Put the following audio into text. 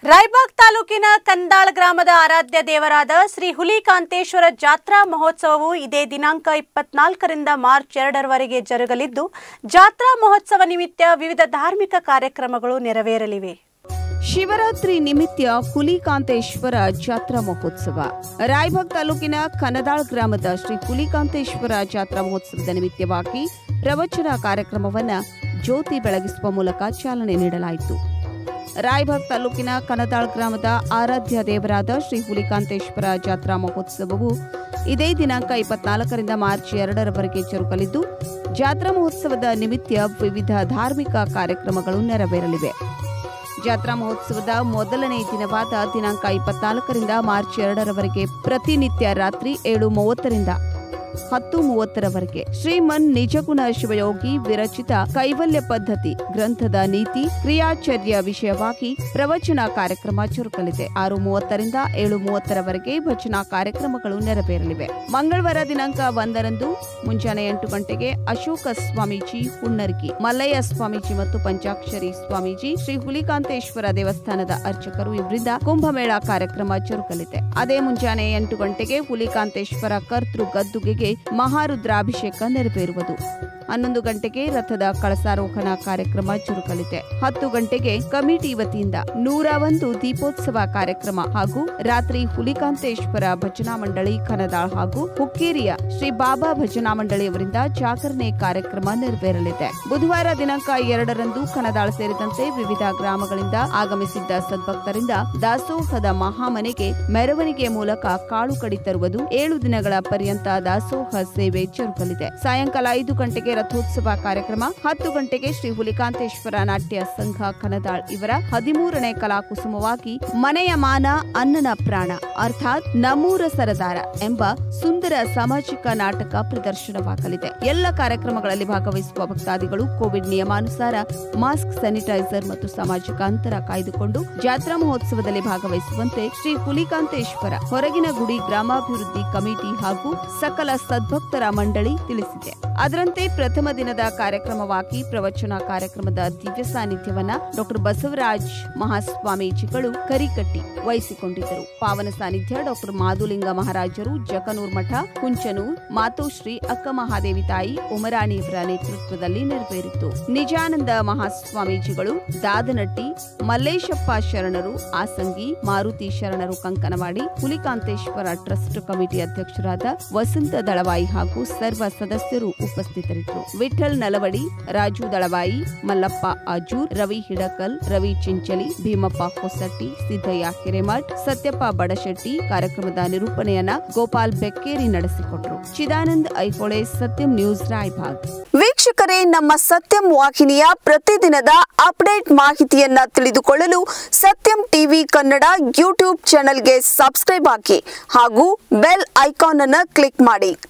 ರಾಯಬಾಗ್ ತಾಲೂಕಿನ ಕಂದಾಳ್ ಗ್ರಾಮದ ಆರಾಧ್ಯ ದೇವರಾದ ಶ್ರೀ ಹುಲಿಕಾಂತೇಶ್ವರ ಜಾತ್ರಾ ಮಹೋತ್ಸವವು ಇದೇ ದಿನಾಂಕ ಇಪ್ಪತ್ನಾಲ್ಕರಿಂದ ಮಾರ್ಚ್ ಎರಡರವರೆಗೆ ಜರುಗಲಿದ್ದು ಜಾತ್ರಾ ಮಹೋತ್ಸವ ನಿಮಿತ್ತ ವಿವಿಧ ಧಾರ್ಮಿಕ ಕಾರ್ಯಕ್ರಮಗಳು ನೆರವೇರಲಿವೆ ಶಿವರಾತ್ರಿ ನಿಮಿತ್ತ ಹುಲಿಕಾಂತೇಶ್ವರ ಜಾತ್ರಾ ಮಹೋತ್ಸವ ರಾಯಬಾಗ್ ತಾಲೂಕಿನ ಕನದಾಳ್ ಗ್ರಾಮದ ಶ್ರೀ ಹುಲಿಕಾಂತೇಶ್ವರ ಜಾತ್ರಾ ಮಹೋತ್ಸವದ ನಿಮಿತ್ತವಾಗಿ ಪ್ರವಚನ ಕಾರ್ಯಕ್ರಮವನ್ನ ಜ್ಯೋತಿ ಬೆಳಗಿಸುವ ಮೂಲಕ ಚಾಲನೆ ನೀಡಲಾಯಿತು ರಾಯಬಾಗ್ ತಾಲೂಕಿನ ಕನದಾಳ್ ಗ್ರಾಮದ ಆರಾಧ್ಯ ದೇವರಾದ ಶ್ರೀ ಹುಲಿಕಾಂತೇಶ್ವರ ಜಾತ್ರಾ ಮಹೋತ್ಸವವು ಇದೇ ದಿನಾಂಕ ಇಪ್ಪತ್ನಾಲ್ಕರಿಂದ ಮಾರ್ಚ್ ಎರಡರವರೆಗೆ ಜರುಗಲಿದ್ದು ಜಾತ್ರಾ ಮಹೋತ್ಸವದ ನಿಮಿತ್ತ ವಿವಿಧ ಧಾರ್ಮಿಕ ಕಾರ್ಯಕ್ರಮಗಳು ನೆರವೇರಲಿವೆ ಜಾತ್ರಾ ಮಹೋತ್ಸವದ ಮೊದಲನೇ ದಿನವಾದ ದಿನಾಂಕ ಇಪ್ಪತ್ನಾಲ್ಕರಿಂದ ಮಾರ್ಚ್ ಎರಡರವರೆಗೆ ಪ್ರತಿನಿತ್ಯ ರಾತ್ರಿ ಏಳು ಮೂವತ್ತರಿಂದ ಹತ್ತು ಮೂವತ್ತರವರೆಗೆ ಶ್ರೀಮನ್ ನಿಜಗುಣ ಶಿವಯೋಗಿ ವಿರಚಿತ ಕೈವಲ್ಯ ಪದ್ಧತಿ ಗ್ರಂಥದ ನೀತಿ ಕ್ರಿಯಾಚರ್ಯ ವಿಷಯವಾಗಿ ಪ್ರವಚನ ಕಾರ್ಯಕ್ರಮ ಜರುಗಲಿದೆ ಆರು ಮೂವತ್ತರಿಂದ ಏಳು ಮೂವತ್ತರವರೆಗೆ ಭಜನಾ ಕಾರ್ಯಕ್ರಮಗಳು ನೆರವೇರಲಿವೆ ಮಂಗಳವಾರ ದಿನಾಂಕ ಒಂದರಂದು ಮುಂಜಾನೆ ಎಂಟು ಗಂಟೆಗೆ ಅಶೋಕ ಸ್ವಾಮೀಜಿ ಹುಣ್ಣರ್ಗಿ ಮಲ್ಲಯ್ಯ ಸ್ವಾಮೀಜಿ ಮತ್ತು ಪಂಚಾಕ್ಷರಿ ಸ್ವಾಮೀಜಿ ಶ್ರೀ ಹುಲಿಕಾಂತೇಶ್ವರ ದೇವಸ್ಥಾನದ ಅರ್ಚಕರು ಇವರಿಂದ ಕುಂಭಮೇಳ ಕಾರ್ಯಕ್ರಮ ಜರುಗಲಿದೆ ಅದೇ ಮುಂಜಾನೆ ಎಂಟು ಗಂಟೆಗೆ ಹುಲಿಕಾಂತೇಶ್ವರ ಕರ್ತೃ ಗದ್ದುಗೆಗೆ ಮಹಾರುದ್ರಾಭಿಷೇಕ ನೆರವೇರುವುದು ಹನ್ನೊಂದು ಗಂಟೆಗೆ ರಥದ ಕಳಸಾರೋಹಣ ಕಾರ್ಯಕ್ರಮ ಜರುಗಲಿದೆ ಹತ್ತು ಗಂಟೆಗೆ ಕಮಿಟಿ ವತಿಯಿಂದ ನೂರ ಒಂದು ದೀಪೋತ್ಸವ ಕಾರ್ಯಕ್ರಮ ಹಾಗೂ ರಾತ್ರಿ ಹುಲಿಕಾಂತೇಶ್ವರ ಭಜನಾ ಮಂಡಳಿ ಕನದಾಳ್ ಹಾಗೂ ಹುಕ್ಕೇರಿಯ ಶ್ರೀ ಬಾಬಾ ಭಜನಾ ಮಂಡಳಿಯವರಿಂದ ಜಾಗರಣೆ ಕಾರ್ಯಕ್ರಮ ನೆರವೇರಲಿದೆ ಬುಧವಾರ ದಿನಾಂಕ ಎರಡರಂದು ಕನದಾಳ್ ಸೇರಿದಂತೆ ವಿವಿಧ ಗ್ರಾಮಗಳಿಂದ ಆಗಮಿಸಿದ್ದ ಸದ್ಭಕ್ತರಿಂದ ದಾಸೋಹದ ಮಹಾಮನೆಗೆ ಮೆರವಣಿಗೆ ಮೂಲಕ ಕಾಳು ಕಡಿ ತರುವುದು ಏಳು ದಿನಗಳ ಪರ್ಯಂತ ದಾಸೋಹ ಸೇವೆ ಜರುಗಲಿದೆ ಸಾಯಂಕಾಲ ಐದು ಗಂಟೆಗೆ ರಥೋತ್ಸವ ಕಾರ್ಯಕ್ರಮ ಹತ್ತು ಗಂಟೆಗೆ ಶ್ರೀ ಹುಲಿಕಾಂತೇಶ್ವರ ನಾಟ್ಯ ಸಂಘ ಕನದಾಳ್ ಇವರ ಹದಿಮೂರನೇ ಕಲಾಕುಸುಮವಾಗಿ ಮನೆಯ ಮಾನ ಅನ್ನನ ಪ್ರಾಣ ಅರ್ಥಾತ್ ನಮ್ಮೂರ ಸರದಾರ ಎಂಬ ಸುಂದರ ಸಾಮಾಜಿಕ ನಾಟಕ ಪ್ರದರ್ಶನವಾಗಲಿದೆ ಎಲ್ಲ ಕಾರ್ಯಕ್ರಮಗಳಲ್ಲಿ ಭಾಗವಹಿಸುವ ಭಕ್ತಾದಿಗಳು ಕೋವಿಡ್ ನಿಯಮಾನುಸಾರ ಮಾಸ್ಕ್ ಸ್ಯಾನಿಟೈಸರ್ ಮತ್ತು ಸಾಮಾಜಿಕ ಅಂತರ ಕಾಯ್ದುಕೊಂಡು ಜಾತ್ರಾ ಮಹೋತ್ಸವದಲ್ಲಿ ಭಾಗವಹಿಸುವಂತೆ ಶ್ರೀ ಹುಲಿಕಾಂತೇಶ್ವರ ಹೊರಗಿನ ಗುಡಿ ಗ್ರಾಮಾಭಿವೃದ್ಧಿ ಕಮಿಟಿ ಹಾಗೂ ಸಕಲ ಸದ್ಭಕ್ತರ ಮಂಡಳಿ ತಿಳಿಸಿದೆ ಅದರಂತೆ ಪ್ರಥಮ ದಿನದ ಕಾರ್ಯಕ್ರಮವಾಗಿ ಪ್ರವಚನ ಕಾರ್ಯಕ್ರಮದ ದಿವ್ಯ ಸಾನ್ನಿಧ್ಯವನ್ನ ಡಾಕ್ಟರ್ ಬಸವರಾಜ್ ಮಹಾಸ್ವಾಮೀಜಿಗಳು ಕರಿಕಟ್ಟಿ ವಹಿಸಿಕೊಂಡಿದ್ದರು ಪಾವನ ಸಾನ್ನಿಧ್ಯ ಡಾಕ್ಟರ್ ಮಾದುಲಿಂಗ ಮಹಾರಾಜರು ಜಕನೂರ್ ಮಠ ಕುಂಚನೂರ್ ಮಾತೋಶ್ರೀ ಅಕ್ಕ ಮಹಾದೇವಿ ತಾಯಿ ಉಮರಾಣಿಯವರ ನೇತೃತ್ವದಲ್ಲಿ ನೆರವೇರಿತು ನಿಜಾನಂದ ಮಹಾಸ್ವಾಮೀಜಿಗಳು ದಾದನಟ್ಟಿ ಮಲ್ಲೇಶಪ್ಪ ಶರಣರು ಆಸಂಗಿ ಮಾರುತಿ ಶರಣರು ಕಂಕನವಾಡಿ ಹುಲಿಕಾಂತೇಶ್ವರ ಟ್ರಸ್ಟ್ ಕಮಿಟಿ ಅಧ್ಯಕ್ಷರಾದ ವಸಂತ ದಳವಾಯಿ ಹಾಗೂ ಸರ್ವ ಸದಸ್ಯರು ಉಪಸ್ಥಿತರಿದ್ದರು ವಿಠಲ್ ನಲವಡಿ ರಾಜು ದಳವಾಯಿ ಮಲ್ಲಪ್ಪ ಆಜೂರ್ ರವಿ ಹಿಡಕಲ್ ರವಿ ಚಿಂಚಲಿ ಭೀಮಪ್ಪ ಹೊಸಟ್ಟಿ ಸಿದ್ದಯ್ಯ ಹಿರೇಮಠ್ ಸತ್ಯಪ್ಪ ಬಡಶೆಟ್ಟಿ ಕಾರ್ಯಕ್ರಮದ ನಿರೂಪಣೆಯನ್ನ ಗೋಪಾಲ್ ಬೆಕ್ಕೇರಿ ನಡೆಸಿಕೊಟ್ರು ಚಿದಾನಂದ್ ಐಹೊಳೆ ಸತ್ಯಂ ನ್ಯೂಸ್ ರಾಯಭಾಗ್ ವೀಕ್ಷಕರೇ ನಮ್ಮ ಸತ್ಯಂ ವಾಹಿನಿಯ ಪ್ರತಿದಿನದ ಅಪ್ಡೇಟ್ ಮಾಹಿತಿಯನ್ನ ತಿಳಿದುಕೊಳ್ಳಲು ಸತ್ಯಂ ಟಿವಿ ಕನ್ನಡ ಯೂಟ್ಯೂಬ್ ಚಾನೆಲ್ಗೆ ಸಬ್ಸ್ಕ್ರೈಬ್ ಹಾಕಿ ಹಾಗೂ ಬೆಲ್ ಐಕಾನ್ ಅನ್ನು ಕ್ಲಿಕ್ ಮಾಡಿ